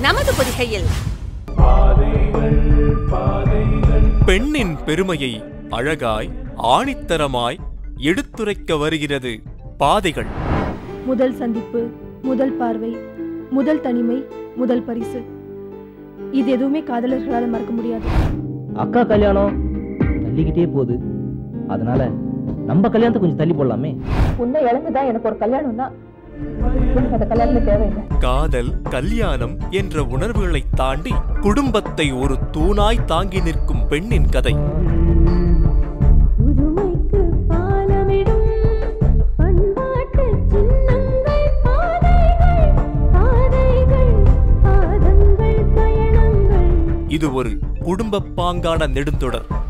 நமது பொதிகையில் பெண்ணின் பெருமையை அழகாய் ஆணித்தரமாய் எடுத்துரைக்க வருகிறது பாதைகள் முதல் சந்திப்பு முதல் பார்வை முதல் தனிமை முதல் பரிசு இது எதுவுமே காதலர்களால மறக்க முடியாது அக்கா கல்யாணம் தள்ளிக்கிட்டே போகுது அதனால நம்ம கல்யாணத்தை கொஞ்சம் தள்ளி போடலாமே உன்னை இழந்துதான் எனக்கு ஒரு கல்யாணம்னா எனக்கு அந்த கல்யாணமே தேவையில்லை காதல் கல்யாணம் என்ற உணர்வுகளை தாண்டி குடும்பத்தை ஒரு தூணாய் தாங்கி நிற்கும் பெண்ணின் கதை புதுமைக்கு பாலமிடும் பண்பாட்டு சின்னங்கள் பாதைகள் பாதைகள் பாதங்கள் பயணங்கள் இது ஒரு குடும்ப பாங்கான நெடுந்தொடர்